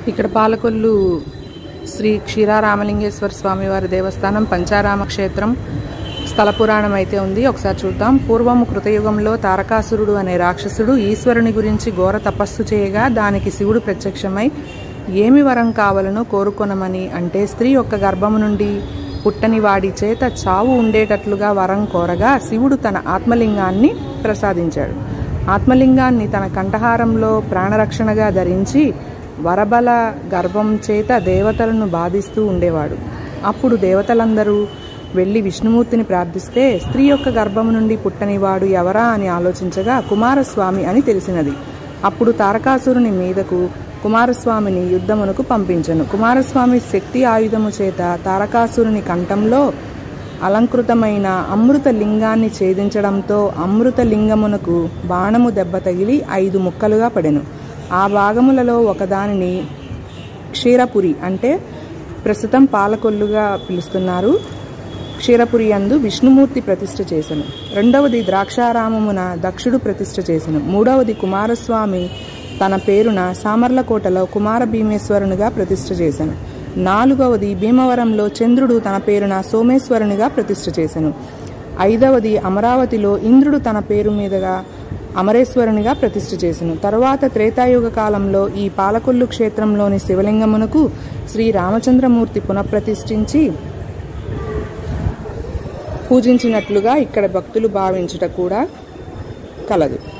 ఇక్కడ పాలకొల్లు శ్రీ క్షీరారామలింగేశ్వర స్వామి వారి దేవస్థానం పంచారామ క్షేత్రం స్థల పురాణం అయితే ఉంది ఒకసారి చూద్దాం పూర్వము కృతయుగంలో తారకాసురుడు అనే రాక్షసుడు ఈశ్వరుని గురించి ఘోర తపస్సు చేయగా దానికి శివుడు ప్రత్యక్షమై ఏమి వరం కావాలనో కోరుకొనమని అంటే స్త్రీ యొక్క గర్భము నుండి పుట్టని వాడి చేత చావు ఉండేటట్లుగా వరం కోరగా శివుడు తన ఆత్మలింగాన్ని ప్రసాదించాడు ఆత్మలింగాన్ని తన కంఠహారంలో ప్రాణరక్షణగా ధరించి వరబల గర్భం చేత దేవతలను బాధిస్తూ ఉండేవాడు అప్పుడు దేవతలందరూ వెళ్ళి విష్ణుమూర్తిని ప్రార్థిస్తే స్త్రీ యొక్క గర్భం నుండి పుట్టనివాడు ఎవరా అని ఆలోచించగా కుమారస్వామి అని తెలిసినది అప్పుడు తారకాసురుని మీదకు కుమారస్వామిని యుద్ధమునకు పంపించను కుమారస్వామి శక్తి ఆయుధము చేత తారకాసురుని కంఠంలో అలంకృతమైన అమృత లింగాన్ని ఛేదించడంతో అమృత లింగమునకు బాణము దెబ్బ తగిలి ఐదు ముక్కలుగా పడెను ఆ భాగములలో ఒకదానిని క్షీరపురి అంటే ప్రస్తుతం పాలకొల్లుగా పిలుస్తున్నారు క్షీరపురి అందు విష్ణుమూర్తి ప్రతిష్ఠ చేసెను రెండవది ద్రాక్షారామమున దక్షుడు ప్రతిష్ఠ చేసెను మూడవది కుమారస్వామి తన పేరున సామర్లకోటలో కుమార భీమేశ్వరునిగా ప్రతిష్ఠ చేశాను నాలుగవది భీమవరంలో చంద్రుడు తన పేరున సోమేశ్వరునిగా ప్రతిష్ఠ చేసెను ఐదవది అమరావతిలో ఇంద్రుడు తన పేరు మీదుగా అమరేశ్వరునిగా ప్రతిష్ఠ చేసెను తరువాత త్రేతాయుగ కాలంలో ఈ పాలకొల్లు క్షేత్రంలోని శివలింగమునకు శ్రీ రామచంద్రమూర్తి పునఃప్రతిష్ఠించి పూజించినట్లుగా ఇక్కడ భక్తులు భావించుట కూడా కలదు